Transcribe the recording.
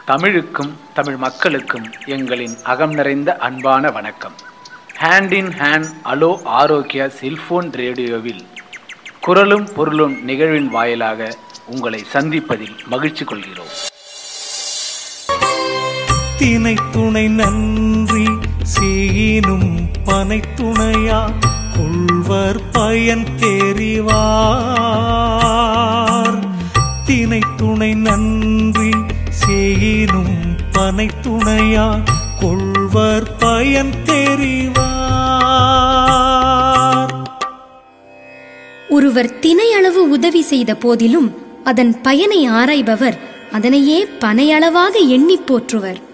தமிழுக்கும் தமிழ் மக்களுக்கும் எங்களின் அகம் நிறைந்த அன்பான வணக்கம் hand in hand hello Arokya cellphone ரேடியோவில் குரலும் பொருளும் நிகழ்வின் வாயிலாக உங்களை சந்திப்பதில் மகிழ்ச்சி கொள்கிறோம் தினை துணை நன்றி சீனும் பனை துணையா கொள்வர் பயன் தெரிவார் தினை துணை நன்றி சீனும் பனை துணையா கொள்வர் பயன் தெரிவார் ஒருவர் தினையளவு உதவி செய்த போதிலும் அதன் பயனை ஆராய்பவர் அதனையே பனையளவாக எண்ணிப் போற்றுவர்